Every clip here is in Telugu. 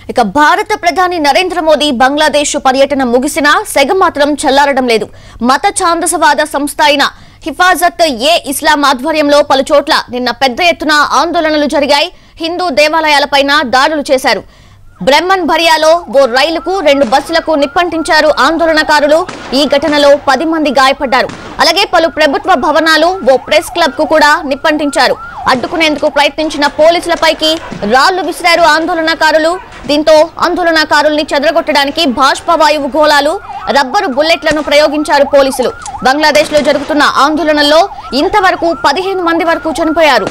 ఇక భారత ప్రధాని నరేంద్ర మోదీ బంగ్లాదేశ్ పర్యటన ముగిసినా సెగ మాత్రం చల్లారడం లేదు మత ఛాందసవాద సంస్థ అయిన హిఫాజత్ ఏ ఇస్లాం ఆధ్వర్యంలో పలు చోట్ల నిన్న పెద్ద ఎత్తున ఆందోళనలు జరిగాయి హిందూ దేవాలయాలపైన దాడులు చేశారు బ్రహ్మన్ భరియాలో ఓ రైలుకు రెండు బస్సులకు నిప్పంటించారు ఆందోళనకారులు ఈ ఘటనలో పది మంది గాయపడ్డారు అలాగే పలు ప్రభుత్వ భవనాలు ఓ ప్రెస్ క్లబ్ కు కూడా నిప్పంటించారు అడ్డుకునేందుకు ప్రయత్నించిన పోలీసులపైకి రాళ్లు విసిరారు ఆందోళనకారులు దీంతో ఆందోళనకారుల్ని చెదరగొట్టడానికి బాష్పవాయువు గోళాలు రబ్బరు బుల్లెట్లను ప్రయోగించారు పోలీసులు బంగ్లాదేశ్ లో జరుగుతున్న ఆందోళనల్లో ఇంతవరకు పదిహేను మంది వరకు చనిపోయారు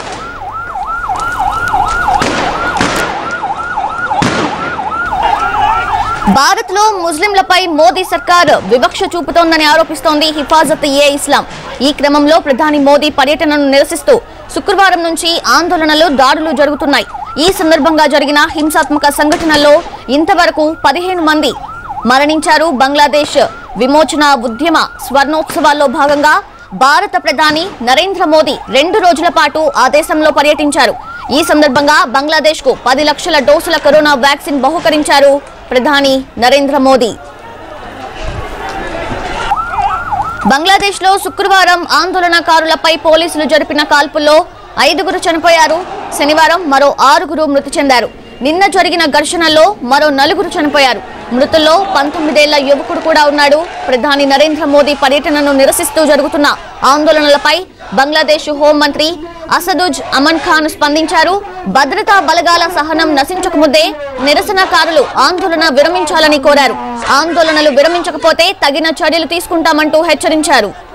భారత్ లో ముస్లింలపై మోదీ సర్కార్ వివక్ష చూపుతోందని ఆరోపిస్తోంది హిఫాజత్ ఏ ఇస్లాం ఈ క్రమంలో ప్రధాని మోదీ పర్యటనను నిరసిస్తూ శుక్రవారం నుంచి ఆందోళనలు దాడులు జరుగుతున్నాయి ఈ సందర్భంగా జరిగిన హింసాత్మక సంఘటనల్లో ఇంతవరకు పదిహేను మంది మరణించారు బంగ్లాదేశ్ విమోచన ఉద్యమ స్వర్ణోత్సవాల్లో భాగంగా భారత ప్రధాని నరేంద్ర మోదీ రెండు రోజుల పాటు ఆ దేశంలో పర్యటించారు ఈ సందర్భంగా బంగ్లాదేశ్ కు పది లక్షల డోసుల కరోనా వ్యాక్సిన్ బహుకరించారు ప్రధాని నరేంద్ర మోదీ బంగ్లాదేశ్ లో శుక్రవారం ఆందోళనకారులపై పోలీసులు జరిపిన కాల్పుల్లో ఐదుగురు చనిపోయారు శనివారం మరో ఆరుగురు మృతి చెందారు నిన్న జరిగిన ఘర్షణలో మరో నలుగురు చనిపోయారు మృతుల్లో పంతొమ్మిదేళ్ల యువకుడు కూడా ఉన్నాడు ప్రధాని నరేంద్ర మోదీ పర్యటనను నిరసిస్తూ జరుగుతున్న ఆందోళనలపై బంగ్లాదేశ్ హోంమంత్రి అసదుజ్ అమన్ ఖాన్ స్పందించారు భద్రతా బలగాల సహనం నశించకముందే నిరసనకారులు ఆందోళన విరమించాలని కోరారు ఆందోళనలు విరమించకపోతే తగిన చర్యలు తీసుకుంటామంటూ హెచ్చరించారు